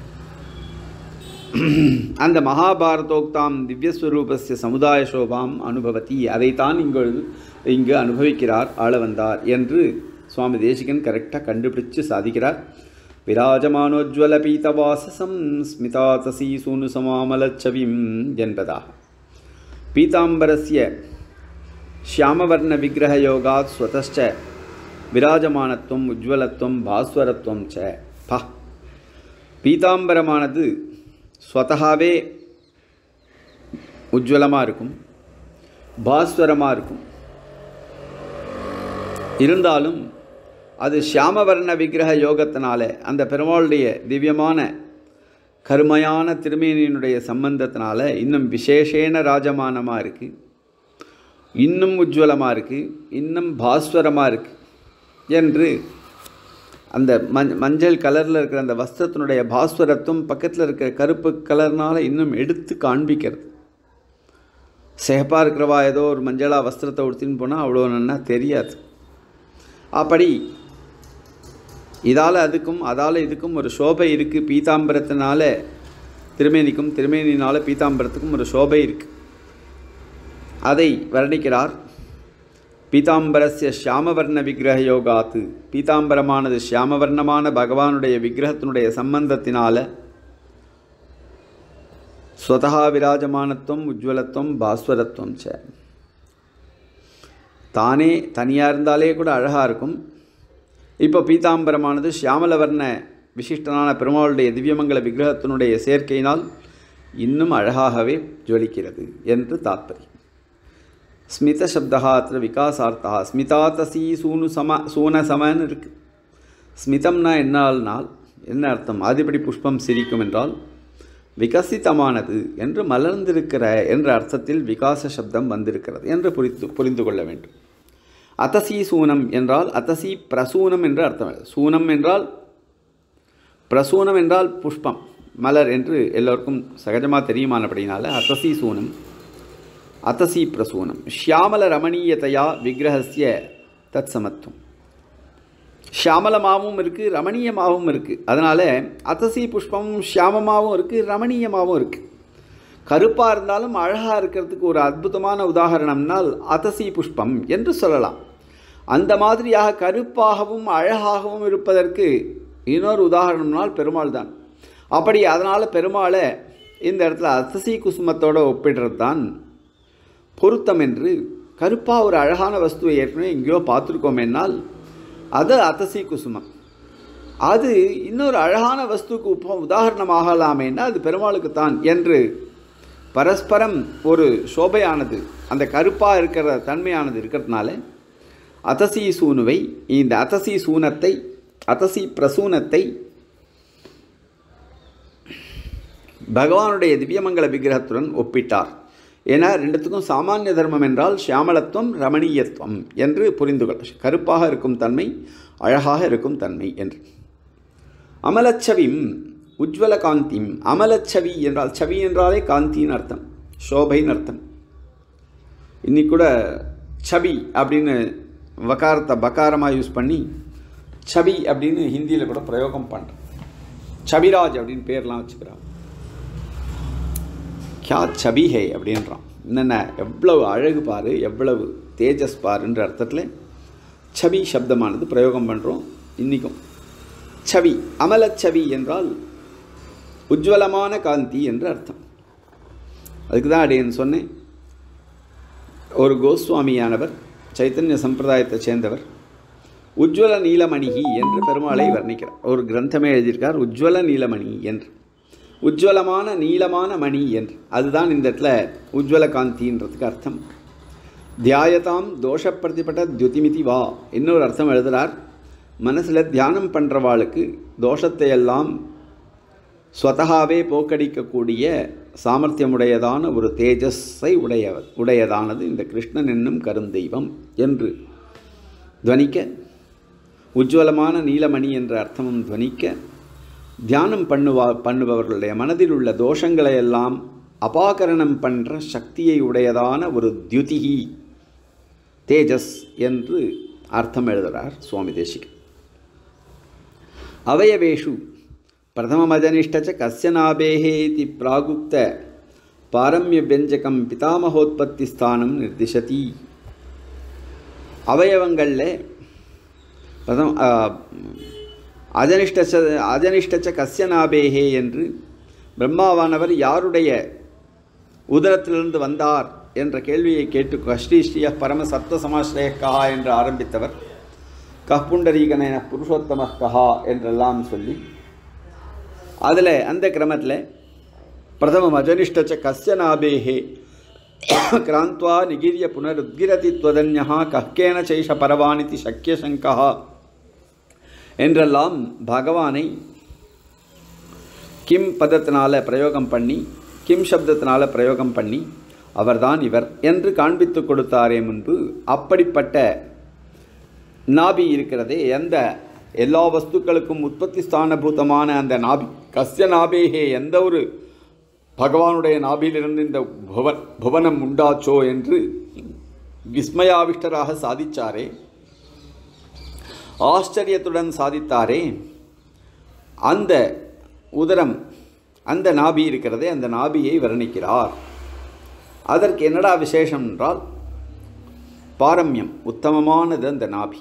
அந்த மகாபாரதோக்தாம் திவ்யஸ்வரூபஸ்ய சமுதாய சோபாம் அனுபவத்தி அதைத்தான் இங்கொழுது இங்கு அனுபவிக்கிறார் ஆள வந்தார் என்று சுவாமி தேசிகன் கரெக்டாக கண்டுபிடிச்சு சாதிக்கிறார் விராஜமானோஜ்வல பீதவாசசம் ஸ்மிதாதசி சூனு சமாமலச்சவிம் என்பதாக பீதாம்பரஸ்ய ஷியாமவர்ண விக்கிரக யோகாத் ஸ்வதச்ச விராஜமானத்துவம் உஜ்வலத்துவம் பாஸ்வரத்துவம் ச பா பீதாம்பரமானது ஸ்வதகாவே உஜ்வலமாக இருக்கும் பாஸ்வரமாக இருக்கும் இருந்தாலும் அது ஷியாமவர்ண விக்கிரக யோகத்தினால அந்த பெருமாளுடைய திவ்யமான கருமையான திருமேனியினுடைய சம்பந்தத்தினால இன்னும் விசேஷேன ராஜமானமாக இருக்குது இன்னும் உஜ்வலமாக இருக்குது இன்னும் பாஸ்வரமாக இருக்குது என்று அந்த மஞ் மஞ்சள் கலரில் இருக்கிற அந்த வஸ்திரத்தினுடைய பாஸ்வரத்துவம் பக்கத்தில் இருக்கிற கருப்பு கலர்னால் இன்னும் எடுத்து காண்பிக்கிறது சிகப்பாக இருக்கிறவா ஏதோ ஒரு மஞ்சளாக வஸ்திரத்தை உடுத்தின்னு போனால் அவ்வளோ நன்னா தெரியாது அப்படி இதால் அதுக்கும் அதால் இதுக்கும் ஒரு சோபை இருக்குது பீதாம்பரத்தினால திருமேனிக்கும் திருமேனினால் பீதாம்பரத்துக்கும் ஒரு சோபை இருக்குது அதை வர்ணிக்கிறார் பீதாம்பரஸ்ய ஷியாமவர்ண விக்கிரக யோகாத்து பீதாம்பரமானது ஷியாமவர்ணமான பகவானுடைய விக்கிரகத்தினுடைய சம்பந்தத்தினால ஸ்வதா விராஜமானத்துவம் உஜ்வலத்துவம் பாஸ்வரத்துவம் ச தானே தனியாக இருந்தாலே கூட அழகாக இருக்கும் இப்போ பீதாம்பரமானது ஷியாமலவர்ண விசிஷ்டனான பெருமாளுடைய திவ்யமங்கல விக்கிரகத்தினுடைய சேர்க்கையினால் இன்னும் அழகாகவே ஜொலிக்கிறது என்று தாத்பரியம் ஸ்மித சப்தா அത്ര விகாசார்த்தா ஸ்மிதாதசி சூனு சம சூன சமன்னு இருக்கு ஸ்மிதம்னா என்னால்னால் என்ன அர்த்தம் ஆதிபடி புஷ்பம் சிரிக்கும் என்றால் விகசிதமானது என்று மலர்ந்திருக்கிற என்ற அர்த்தத்தில் விகாச சப்தம் வந்திருக்கிறது என்று புரிந்து புரிந்து கொள்ள வேண்டும் அத்தசி சூனம் என்றால் அத்தசி பிரசூனம் என்று அர்த்தம் சூனம் என்றால் பிரசூனம் என்றால் புஷ்பம் மலர் என்று எல்லோருக்கும் சகஜமாக தெரியுமானபடினால அத்தசி சூனம் அத்தசி பிரசூனம் ஷியாமல ரமணீயதையா விக்கிரகஸ்ய தத் சமத்துவம் ஷியாமலமாகவும் இருக்குது ரமணீயமாகவும் இருக்குது அதனால் அத்தசி புஷ்பமும் ஷியாமமாகவும் இருக்குது ரமணீயமாகவும் இருக்குது கருப்பாக இருந்தாலும் அழகாக இருக்கிறதுக்கு ஒரு அற்புதமான உதாரணம்னால் அத்தசி புஷ்பம் என்று சொல்லலாம் அந்த மாதிரியாக கருப்பாகவும் அழகாகவும் இருப்பதற்கு இன்னொரு உதாரணம்னால் பெருமாள் தான் அப்படி அதனால் பெருமாளை இந்த இடத்துல அத்தசி குசுமத்தோடு ஒப்பிடுறது தான் பொருத்தம் என்று கருப்பாக ஒரு அழகான வஸ்துவை ஏற்கனவே எங்கேயோ பார்த்துருக்கோமேனால் அது அத்தசி குசுமம் அது இன்னொரு அழகான வஸ்துக்கு உப்ப உதாரணமாகலாமேன்னா அது பெருமாளுக்கு தான் என்று பரஸ்பரம் ஒரு சோபையானது அந்த கருப்பாக இருக்கிற தன்மையானது இருக்கிறதுனால அத்தசி சூனுவை இந்த அத்தசி சூனத்தை அத்தசி பிரசூனத்தை பகவானுடைய திவ்யமங்கல விக்கிரகத்துடன் ஒப்பிட்டார் ஏன்னா ரெண்டுத்துக்கும் சாமானிய தர்மம் என்றால் ஷியாமலத்துவம் ரமணீயத்துவம் என்று புரிந்து கொள்ள கருப்பாக இருக்கும் தன்மை அழகாக இருக்கும் தன்மை என்று அமலச்சவிம் உஜ்வல காந்திம் அமலச்சவி என்றால் சவி என்றாலே காந்தின்னு அர்த்தம் சோபைன்னு அர்த்தம் இன்னைக்கு கூட சபி அப்படின்னு வகாரத்தை பகாரமாக யூஸ் பண்ணி சபி அப்படின்னு ஹிந்தியில் கூட பிரயோகம் பண்ணுறேன் சபிராஜ் அப்படின்னு பேர்லாம் வச்சுக்கிறான் கியா சபி ஹே அப்படின்றான் என்னென்ன எவ்வளவு அழகு பாரு எவ்வளவு தேஜஸ் பாருன்ற அர்த்தத்தில் சபி சப்தமானது பிரயோகம் பண்ணுறோம் இன்றைக்கும் சவி அமலச்சவி என்றால் உஜ்வலமான காந்தி என்று அர்த்தம் அதுக்கு தான் அடியேன் சொன்னேன் ஒரு கோஸ்வாமியானவர் சைத்தன்ய சம்பிரதாயத்தை சேர்ந்தவர் உஜ்வல நீலமணிகி என்று பெருமாளை வர்ணிக்கிறார் ஒரு கிரந்தமே எழுதியிருக்கார் உஜ்வல நீலமணி என்று உஜ்வலமான நீளமான மணி என்று அதுதான் இந்த இடத்துல உஜ்வல காந்தின்றதுக்கு அர்த்தம் தியாயதாம் தோஷ பிரதிபட்ட துயுதிமிதி வா இன்னொரு அர்த்தம் எழுதுகிறார் மனசில் தியானம் பண்ணுறவாளுக்கு தோஷத்தை எல்லாம் ஸ்வதகாவே போக்கடிக்கக்கூடிய சாமர்த்தியமுடையதான ஒரு தேஜஸை உடைய உடையதானது இந்த கிருஷ்ணன் என்னும் கருந்தெய்வம் என்று துவனிக்க உஜ்வலமான நீலமணி என்ற அர்த்தமும் துவனிக்க தியானம் பண்ணுவா பண்ணுபவர்களுடைய மனதில் உள்ள தோஷங்களை எல்லாம் அபாகரணம் பண்ணுற சக்தியை உடையதான ஒரு தியுதிகி தேஜஸ் என்று அர்த்தம் எழுதுகிறார் சுவாமி தேசிகன் அவயவேஷு பிரதமமஜனிஷ்ட கஸ்ய நாபேஹே இதி பிராகுப்த பாரம்யவியஞ்சகம் பிதாமகோத்பத்தி ஸ்தானம் நிர்திசதி அவயவங்களில் பிரதம அஜனிஷ்ட அஜனிஷ்டச்ச கஸ்ய நாபேஹே என்று பிரம்மாவானவர் யாருடைய உதரத்திலிருந்து வந்தார் என்ற கேள்வியை கேட்டு கஷ்டீஸ்ரீய பரம சத்வ சமாஸ்ரய கஹா என்று ஆரம்பித்தவர் கப்புண்டரீகன புருஷோத்தம கஹா என்றெல்லாம் சொல்லி அதில் அந்த கிரமத்தில் பிரதமம் அஜனிஷ்டச்ச கஸ்ய நாபேஹே கிராந்த்வா நிகிரிய புனருத்கிரதி துவதன்யா கக்கேன சைஷ பரவானிதி சக்கியசங்கா என்றெல்லாம் பகவானை கிம் பதத்தினால பிரயோகம் பண்ணி கிம் சப்தத்தினால பிரயோகம் பண்ணி அவர்தான் இவர் என்று காண்பித்து கொடுத்தாரே முன்பு அப்படிப்பட்ட நாபி இருக்கிறதே எந்த எல்லா வஸ்துக்களுக்கும் உற்பத்தி ஸ்தானபூதமான அந்த நாபி கஸ்ய நாபேஹே எந்த ஒரு பகவானுடைய நாபியிலிருந்து இந்த புவன் புவனம் உண்டாச்சோ என்று விஸ்மயாவிஷ்டராக சாதிச்சாரே ஆச்சரியத்துடன் சாதித்தாரே அந்த உதரம் அந்த நாபி இருக்கிறதே அந்த நாபியை வர்ணிக்கிறார் அதற்கு என்னடா விசேஷம் என்றால் பாரம்யம் உத்தமமானது அந்த நாபி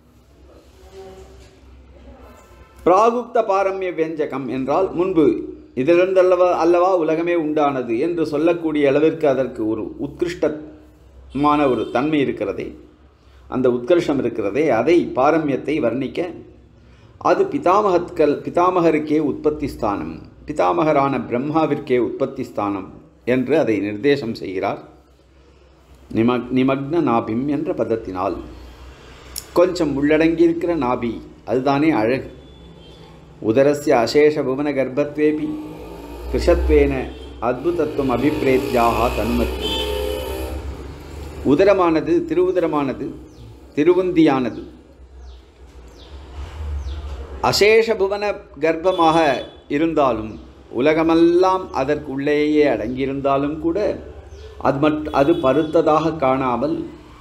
பிராகுப்த பாரம்ய வியஞ்சகம் என்றால் முன்பு இதிலிருந்து அல்லவா அல்லவா உலகமே உண்டானது என்று சொல்லக்கூடிய அளவிற்கு அதற்கு ஒரு உத்கிருஷ்டமான ஒரு தன்மை இருக்கிறதே அந்த உத்கர்ஷம் இருக்கிறதே அதை பாரம்யத்தை வர்ணிக்க அது பிதாமகத்கள் பிதாமகருக்கே உற்பத்தி ஸ்தானம் பிதாமகரான பிரம்மாவிற்கே உற்பத்தி ஸ்தானம் என்று அதை நிர்தேசம் செய்கிறார் நிமக் நிமக்ன நாபிம் என்ற பதத்தினால் கொஞ்சம் உள்ளடங்கியிருக்கிற நாபி அதுதானே அழகு உதரஸ்ய அசேஷ புவன கர்ப்பத்வேபி கிருஷத்வேன அத்புதத்துவம் அபிப்பிரேத்தியாக தன்மத்தி உதரமானது திருவுதரமானது திருவுந்தியானது அசேஷ புவன கர்ப்பமாக இருந்தாலும் உலகமெல்லாம் அதற்குள்ளேயே அடங்கியிருந்தாலும் கூட அது மட் அது பருத்ததாக காணாமல்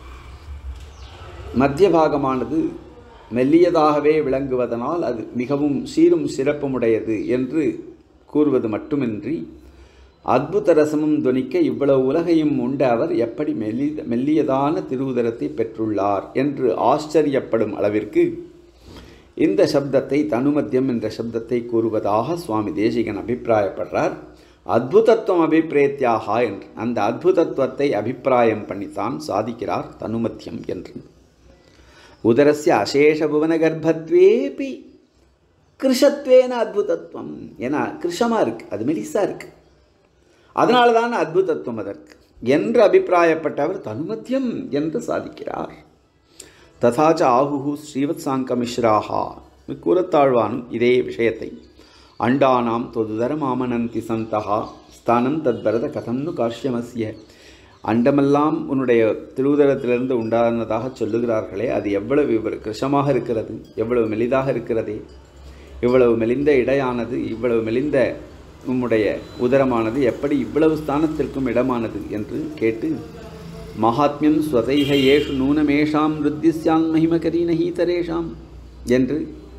மத்திய பாகமானது மெல்லியதாகவே விளங்குவதனால் அது மிகவும் சீரும் சிறப்புமுடையது என்று கூறுவது மட்டுமின்றி அத்புத ரசமும் துணிக்க இவ்வளவு உலகையும் உண்ட அவர் எப்படி மெல்லி மெல்லியதான திருவுதரத்தை பெற்றுள்ளார் என்று ஆச்சரியப்படும் அளவிற்கு இந்த சப்தத்தை தனுமத்தியம் என்ற சப்தத்தை கூறுவதாக சுவாமி தேசிகன் அபிப்பிராயப்படுறார் அத்புதத்துவம் அபிப்பிரேத்தியாக என்று அந்த அத்புதத்துவத்தை அபிப்பிராயம் பண்ணித்தான் சாதிக்கிறார் தனுமத்தியம் என்று உதரஸ்ய அசேஷ புவன கர்ப்பத்வேபி கிருஷத்வேன அத்புதத்துவம் ஏன்னா கிருஷமாக இருக்குது அது மெலிசாக இருக்குது அதனால தான் அத்புதத்துவம் அதற்கு என்று அபிப்பிராயப்பட்டவர் தனுமத்தியம் என்று சாதிக்கிறார் ததாச்ச ஆகுஹு ஸ்ரீவத் சாங்க மிஸ்ராஹா கூறத்தாழ்வானும் இதே விஷயத்தை அண்டானாம் தொதுதரமாமனந்தி சந்தகா ஸ்தானம் தத்பரத கதம்னு காஷ்யமஸ்ய அண்டமெல்லாம் உன்னுடைய திருவுதரத்திலிருந்து உண்டானதாக சொல்லுகிறார்களே அது எவ்வளவு இவர் கிருஷமாக இருக்கிறது எவ்வளவு மெலிதாக இருக்கிறதே இவ்வளவு மெலிந்த இடையானது இவ்வளவு மெலிந்த உம்முடைய உதரமானது எப்படி இவ்வளவு ஸ்தானத்திற்கும் இடமானது என்று கேட்டு மகாத்மியம் ஸ்வதைக ஏஷு நூனமேஷாம் ருத்திஸ்யான் மகிமகரீன ஹீதரேஷாம் என்று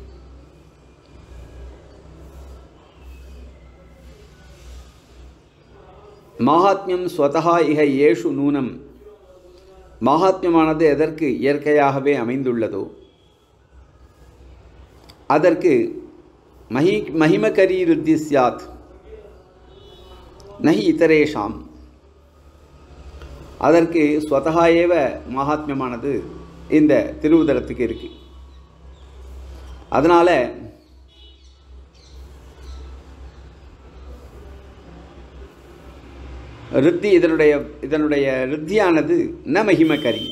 மாகாத்மியம் ஸ்வதா இக ஏஷு நூனம் மாகாத்மியமானது எதற்கு இயற்கையாகவே அமைந்துள்ளதோ அதற்கு மஹி மகிமகரி ருத்தி சியாத் நஹி இதரேஷாம் அதற்கு ஸ்வதகா ஏவ மகாத்மியமானது இந்த திருவுதரத்துக்கு இருக்கு அதனால ரித்தி இதனுடைய இதனுடைய ரித்தியானது ந மகிமக்கரி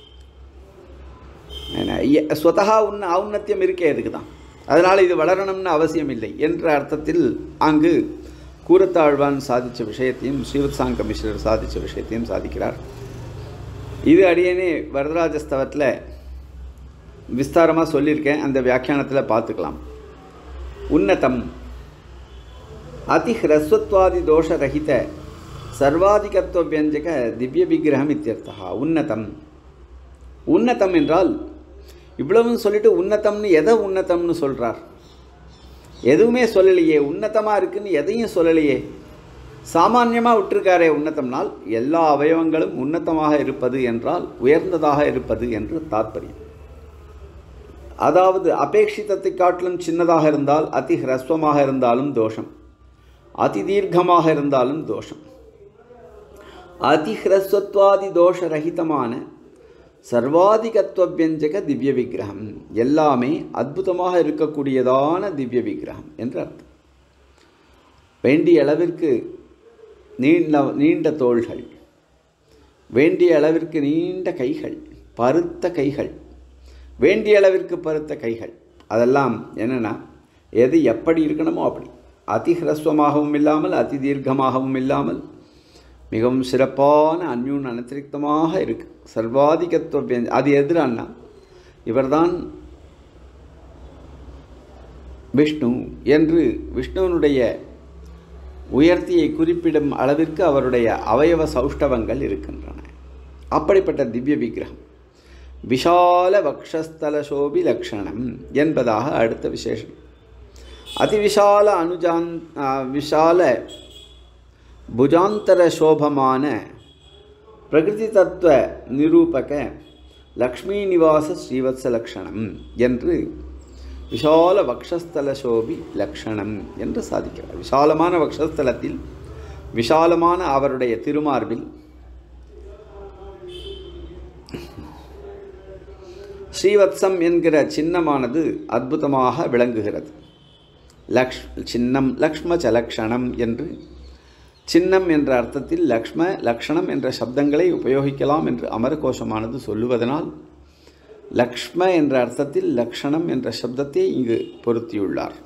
ஸ்வதகா உன்ன ஔன்னத்தியம் இருக்கே அதுக்கு தான் அதனால் இது வளரணும்னு அவசியம் இல்லை என்ற அர்த்தத்தில் அங்கு கூரத்தாழ்வான் சாதித்த விஷயத்தையும் ஸ்ரீவத் சாங்க மிஸ்ரர் சாதித்த விஷயத்தையும் சாதிக்கிறார் இது அடியேனே வரதராஜஸ்தவத்தில் விஸ்தாரமாக சொல்லியிருக்கேன் அந்த வியாக்கியானத்தில் பார்த்துக்கலாம் உன்னதம் அதி ஹ்ரஸ்வத்வாதி தோஷரகித சர்வாதிகத்துவ வியஞ்சக திவ்ய விக்கிரகம் இத்தியர்த்தா உன்னதம் உன்னதம் என்றால் இவ்வளவும் சொல்லிட்டு உன்னதம்னு எதை உன்னதம்னு சொல்கிறார் எதுவுமே சொல்லலையே உன்னதமாக இருக்குன்னு எதையும் சொல்லலையே சாமான்யமாக விட்டுருக்காரே உன்னதம்னால் எல்லா அவயவங்களும் உன்னதமாக இருப்பது என்றால் உயர்ந்ததாக இருப்பது என்று தாற்பயம் அதாவது அபேட்சித்தத்தை காட்டிலும் சின்னதாக இருந்தால் அதி ஹ்ரஸ்வமாக இருந்தாலும் தோஷம் அதி தீர்க்கமாக இருந்தாலும் தோஷம் அதி ஹ்ரஸ்வத்வாதி தோஷரகிதமான சர்வாதிகத்துவ வியஞ்சக திவ்ய விக்கிரகம் எல்லாமே அற்புதமாக இருக்கக்கூடியதான திவ்ய விக்கிரகம் என்று அர்த்தம் வேண்டிய அளவிற்கு நீண்ட நீண்ட தோள்கள் வேண்டிய அளவிற்கு நீண்ட கைகள் பருத்த கைகள் வேண்டிய அளவிற்கு பருத்த கைகள் அதெல்லாம் என்னென்னா எது எப்படி இருக்கணுமோ அப்படி அதி ஹ்ரஸ்வமாகவும் இல்லாமல் அதி தீர்க்கமாகவும் இல்லாமல் மிகவும் சிறப்பான அந்யூன் அனத்திரிக்தமாக இருக்கு சர்வாதிகத்துவ வியஞ்ச- அது எதிரானா இவர்தான் விஷ்ணு என்று விஷ்ணுவனுடைய உயர்த்தியை குறிப்பிடும் அளவிற்கு அவருடைய அவயவ சௌஷ்டவங்கள் இருக்கின்றன அப்படிப்பட்ட திவ்ய விக்கிரகம் விஷால வக்ஷஸ்தல சோபி லக்ஷணம் என்பதாக அடுத்த விசேஷம் அதிவிசால அனுஜான் ஆ, விஷால புஜாந்தர சோபமான பிரகிருதி தத்துவ நிரூபக லக்ஷ்மி நிவாச ஸ்ரீவத்ச லக்ஷணம் என்று விஷால வக்ஷஸ்தல சோபி லக்ஷணம் என்று சாதிக்கிறார் விஷாலமான வக்ஷஸ்தலத்தில் விஷாலமான அவருடைய திருமார்பில் ஸ்ரீவத்சம் என்கிற சின்னமானது அற்புதமாக விளங்குகிறது லக்ஷ் சின்னம் லக்ஷ்ம சலக்ஷணம் என்று சின்னம் என்ற அர்த்தத்தில் லக்ஷ்ம லக்ஷணம் என்ற சப்தங்களை உபயோகிக்கலாம் என்று அமரகோஷமானது சொல்லுவதனால் லக்ஷ்ம என்ற அர்த்தத்தில் லக்ஷணம் என்ற சப்தத்தை இங்கு பொருத்தியுள்ளார்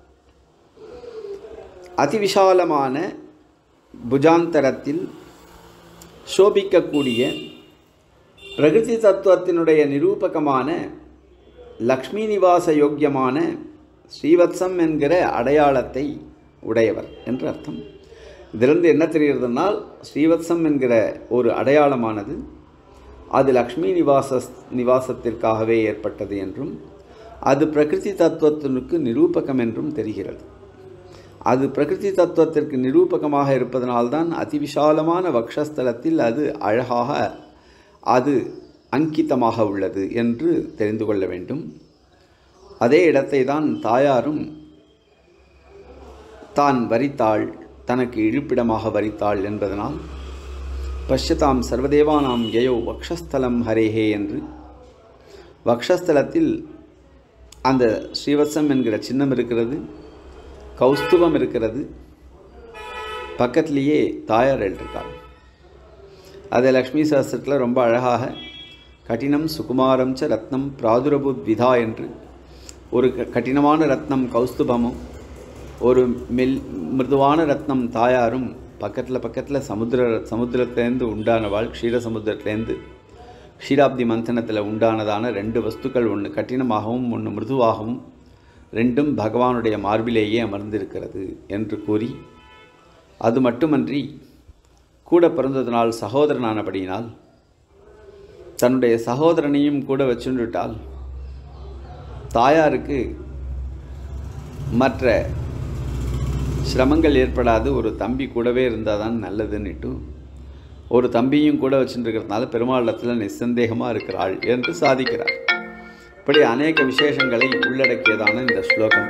அதிவிசாலமான புஜாந்தரத்தில் சோபிக்கக்கூடிய பிரகிருதி தத்துவத்தினுடைய நிரூபகமான லக்ஷ்மி நிவாச யோக்கியமான ஸ்ரீவத்சம் என்கிற அடையாளத்தை உடையவர் என்று அர்த்தம் இதிலிருந்து என்ன தெரிகிறதுனால் ஸ்ரீவத்சம் என்கிற ஒரு அடையாளமானது அது லக்ஷ்மி நிவாச நிவாசத்திற்காகவே ஏற்பட்டது என்றும் அது பிரகிருதி தத்துவத்தினுக்கு நிரூபகம் என்றும் தெரிகிறது அது பிரகிருதி தத்துவத்திற்கு நிரூபகமாக இருப்பதனால்தான் அதிவிசாலமான வக்ஷஸ்தலத்தில் அது அழகாக அது அங்கிதமாக உள்ளது என்று தெரிந்து கொள்ள வேண்டும் அதே இடத்தை தான் தாயாரும் தான் வரித்தாள் தனக்கு இழிப்பிடமாக வரித்தாள் என்பதனால் பஷ்யதாம் சர்வதேவானாம் யயோ வக்ஷஸ்தலம் ஹரேஹே என்று வக்ஷஸ்தலத்தில் அந்த ஸ்ரீவத்சம் என்கிற சின்னம் இருக்கிறது கௌஸ்துபம் இருக்கிறது பக்கத்திலேயே தாயார் எழுதியிருக்காள் அதை லக்ஷ்மி சாஸ்திரத்தில் ரொம்ப அழகாக கடினம் சுகுமாரம் ச ரத்னம் பிராதுரபுத் விதா என்று ஒரு க- கடினமான ரத்னம் கௌஸ்துபமும் ஒரு மெல் மிருதுவான ரத்னம் தாயாரும் பக்கத்தில் பக்கத்தில் சமுத்திர சமுத்திரத்திலேருந்து உண்டானவாள் க்ஷீர சமுத்திரத்திலேருந்து க்ஷீராப்தி மந்தனத்தில் உண்டானதான ரெண்டு வஸ்துக்கள் ஒன்று கடினமாகவும் ஒன்று மிருதுவாகவும் ரெண்டும் பகவானுடைய மார்பிலேயே அமர்ந்திருக்கிறது என்று கூறி அது மட்டுமன்றி கூட பிறந்ததனால் சகோதரனானபடியினால் தன்னுடைய சகோதரனையும் கூட வச்சுட்டால் தாயாருக்கு மற்ற சிரமங்கள் ஏற்படாது ஒரு தம்பி கூடவே இருந்தால் தான் நல்லதுன்னுட்டு ஒரு தம்பியும் கூட வச்சுருக்கிறதுனால பெருமாளத்தில் நிசந்தேகமாக இருக்கிறாள் என்று சாதிக்கிறார் இப்படி அநேக விசேஷங்களை உள்ளடக்கியதான இந்த ஸ்லோகம்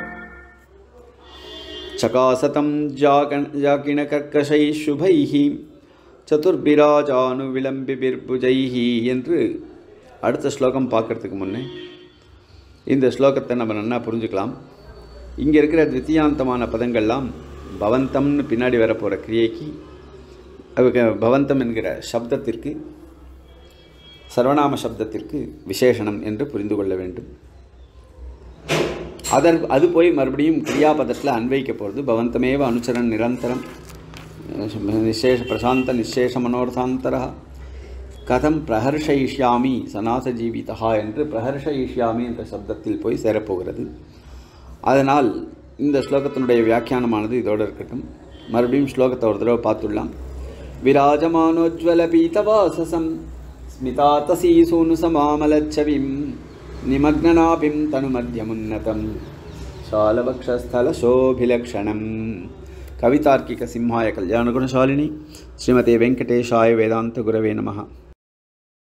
चकासतं जागण जाकिणकर्कशैः शुभैः சதுர்பிராஜானு விளம்பி பிற்புஜைஹி என்று அடுத்த ஸ்லோகம் பார்க்கறதுக்கு முன்னே இந்த ஸ்லோகத்தை நம்ம நல்லா புரிஞ்சுக்கலாம் இங்கே இருக்கிற தித்தியாந்தமான பதங்கள்லாம் பவந்தம்னு பின்னாடி வரப்போகிற கிரியைக்கு அவங்க பவந்தம் என்கிற சப்தத்திற்கு சர்வநாம சப்தத்திற்கு விசேஷணம் என்று புரிந்து கொள்ள வேண்டும் அதர் அது போய் மறுபடியும் கிரியாபதத்தில் அன்வைக்க போகிறது பவந்தமேவ அனுச்சரன் நிரந்தரம் நிசேஷ பிரசாந்த நிசேஷ மனோர்த்தாந்தரா கதம் பிரஹர்ஷயிஷ்யாமி சனாத ஜீவிதா என்று பிரஹர்ஷயிஷ்யாமி என்ற சப்தத்தில் போய் சேரப்போகிறது அதனால் இந்த ஸ்லோகத்தினுடைய வியாக்கியானமானது இதோடு இருக்கட்டும் மறுபடியும் ஸ்லோகத்தை ஒரு தடவை பார்த்துடலாம் விராஜமானோஜ்வல பீதவாசசம் ஸ்மிதாத்தசீசூனு சமாமலச்சவிம் நிமக்னநாபிம் தனுமத்தியமுன்னதம் शालवक्षस्थलशोभिलक्षणं कवितार्किकसिंहाय कल्याणगुणशालिनी श्रीमते वेङ्कटेशाय वेदान्तगुरवे नमः